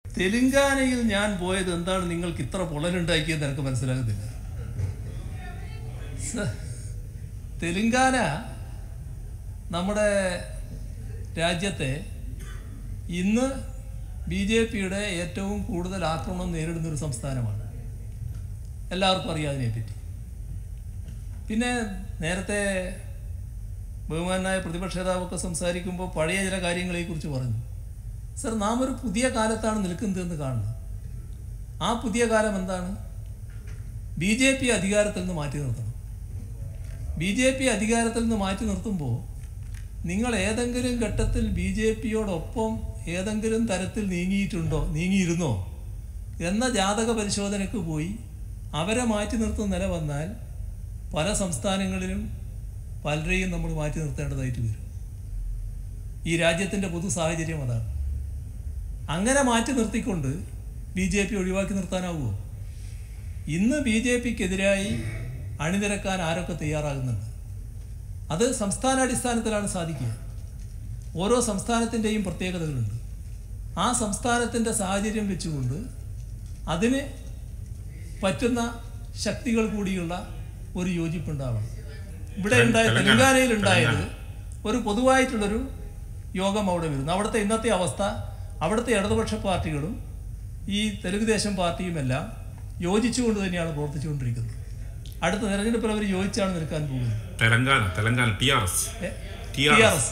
തെലുങ്കാനയിൽ ഞാൻ പോയത് എന്താണ് നിങ്ങൾക്ക് ഇത്ര പൊള്ളലുണ്ടാക്കിയെന്ന് എനിക്ക് മനസ്സിലാകുന്നില്ല സ- തെലുങ്കാന നമ്മുടെ രാജ്യത്തെ ഇന്ന് ബി ജെ പിയുടെ ഏറ്റവും കൂടുതൽ ആക്രമണം നേരിടുന്ന ഒരു സംസ്ഥാനമാണ് എല്ലാവർക്കും അറിയാം അതിനെപ്പറ്റി പിന്നെ നേരത്തെ ബഹുമാനായ പ്രതിപക്ഷ നേതാവൊക്കെ സംസാരിക്കുമ്പോൾ പഴയ ചില കാര്യങ്ങളെക്കുറിച്ച് പറഞ്ഞു സർ നാം ഒരു പുതിയ കാലത്താണ് നിൽക്കുന്നതെന്ന് കാണുന്നത് ആ പുതിയ കാലം എന്താണ് ബി ജെ പി അധികാരത്തിൽ നിന്ന് മാറ്റി നിർത്തണം ബി ജെ പി അധികാരത്തിൽ നിന്ന് മാറ്റി നിർത്തുമ്പോൾ നിങ്ങൾ ഏതെങ്കിലും ഘട്ടത്തിൽ ബി ജെ പിയോടൊപ്പം ഏതെങ്കിലും തരത്തിൽ നീങ്ങിയിട്ടുണ്ടോ നീങ്ങിയിരുന്നോ എന്ന ജാതക പരിശോധനയ്ക്ക് പോയി അവരെ മാറ്റി നിർത്തുന്ന നില വന്നാൽ പല സംസ്ഥാനങ്ങളിലും പലരെയും നമ്മൾ മാറ്റി നിർത്തേണ്ടതായിട്ട് വരും ഈ രാജ്യത്തിൻ്റെ പൊതു സാഹചര്യം അതാണ് അങ്ങനെ മാറ്റി നിർത്തിക്കൊണ്ട് ബി ജെ പി ഒഴിവാക്കി നിർത്താനാവുമോ ഇന്ന് ബി ജെ പിക്കെതിരായി അണിനിരക്കാൻ ആരൊക്കെ തയ്യാറാകുന്നുണ്ട് അത് സംസ്ഥാനാടിസ്ഥാനത്തിലാണ് സാധിക്കുക ഓരോ സംസ്ഥാനത്തിൻ്റെയും പ്രത്യേകതകളുണ്ട് ആ സംസ്ഥാനത്തിൻ്റെ സാഹചര്യം വെച്ചുകൊണ്ട് അതിന് പറ്റുന്ന ശക്തികൾ കൂടിയുള്ള ഒരു യോജിപ്പുണ്ടാവണം ഇവിടെ ഉണ്ടായ തെലങ്കാന. തെലങ്കാനയിൽ ഉണ്ടായത് ഒരു പൊതുവായിട്ടുള്ളൊരു യോഗം അവിടെ വരുന്നു അവിടുത്തെ ഇന്നത്തെ അവസ്ഥ അവിടുത്തെ ഇടതുപക്ഷ പാർട്ടികളും ഈ തെലുങ്കുദേശം പാർട്ടിയുമെല്ലാം യോജിച്ചുകൊണ്ട് തന്നെയാണ് പ്രവർത്തിച്ചുകൊണ്ടിരിക്കുന്നത് അടുത്ത തെരഞ്ഞെടുപ്പിൽ അവർ യോജിച്ചാണ് നിൽക്കാൻ പോകുന്നത് Telangana Telangana T R S T R S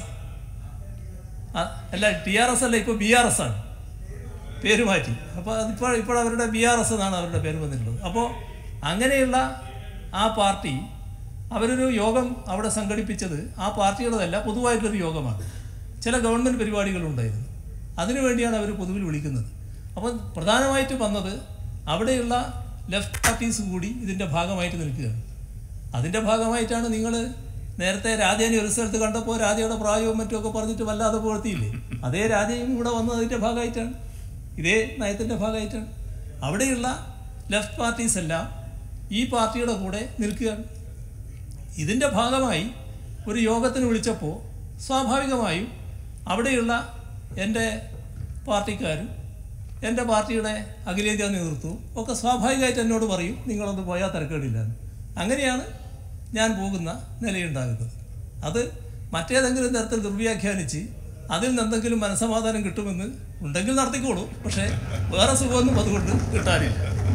അല്ല ടി ആർ എസ് അല്ല ഇപ്പോൾ ബി ആർ എസ് ആണ് പേര് മാറ്റി അപ്പോൾ അതിപ്പോൾ ഇപ്പോൾ അവരുടെ ബി ആർ എസ് എന്നാണ് അവരുടെ പേര് വന്നിട്ടുള്ളത് അപ്പോൾ അങ്ങനെയുള്ള ആ പാർട്ടി അവരൊരു യോഗം അവിടെ സംഘടിപ്പിച്ചത് ആ പാർട്ടിയുടേതല്ല പൊതുവായിട്ടുള്ളൊരു യോഗമാണ് ചില ഗവൺമെൻറ് പരിപാടികളുണ്ടായിരുന്നു അതിനുവേണ്ടിയാണ് അവർ പൊതുവിൽ വിളിക്കുന്നത് അപ്പോൾ പ്രധാനമായിട്ടും വന്നത് അവിടെയുള്ള ലെഫ്റ്റ് പാർട്ടീസ് കൂടി ഇതിൻ്റെ ഭാഗമായിട്ട് നിൽക്കുകയാണ് അതിൻ്റെ ഭാഗമായിട്ടാണ് നിങ്ങൾ നേരത്തെ രാജേനെ ഒരു സ്ഥലത്ത് കണ്ടപ്പോൾ രാജയുടെ പ്രായവും മറ്റുമൊക്കെ പറഞ്ഞിട്ട് വല്ലാതെ പുകഴ്ത്തിയില്ലേ അതേ രാജയും ഇവിടെ വന്നത് അതിൻ്റെ ഭാഗമായിട്ടാണ് ഇതേ നയത്തിൻ്റെ ഭാഗമായിട്ടാണ് അവിടെയുള്ള ലെഫ്റ്റ് പാർട്ടീസ് എല്ലാം ഈ പാർട്ടിയുടെ കൂടെ നിൽക്കുകയാണ് ഇതിൻ്റെ ഭാഗമായി ഒരു യോഗത്തിന് വിളിച്ചപ്പോൾ സ്വാഭാവികമായും അവിടെയുള്ള എൻ്റെ പാർട്ടിക്കാരും എൻ്റെ പാർട്ടിയുടെ അഖിലേന്ത്യാ നേതൃത്വവും ഒക്കെ സ്വാഭാവികമായിട്ട് എന്നോട് പറയും നിങ്ങളൊന്ന് പോയാൽ തിരക്കേടില്ല എന്ന്. അങ്ങനെയാണ് ഞാൻ പോകുന്ന നിലയുണ്ടാകുന്നത് അത് മറ്റേതെങ്കിലും തരത്തിൽ ദുർവ്യാഖ്യാനിച്ച് അതിൽ നിന്ന് എന്തെങ്കിലും മനസമാധാനം കിട്ടുമെന്ന് ഉണ്ടെങ്കിൽ നടത്തിക്കോളൂ പക്ഷേ വേറെ സുഖമൊന്നും അതുകൊണ്ട് കിട്ടാനില്ല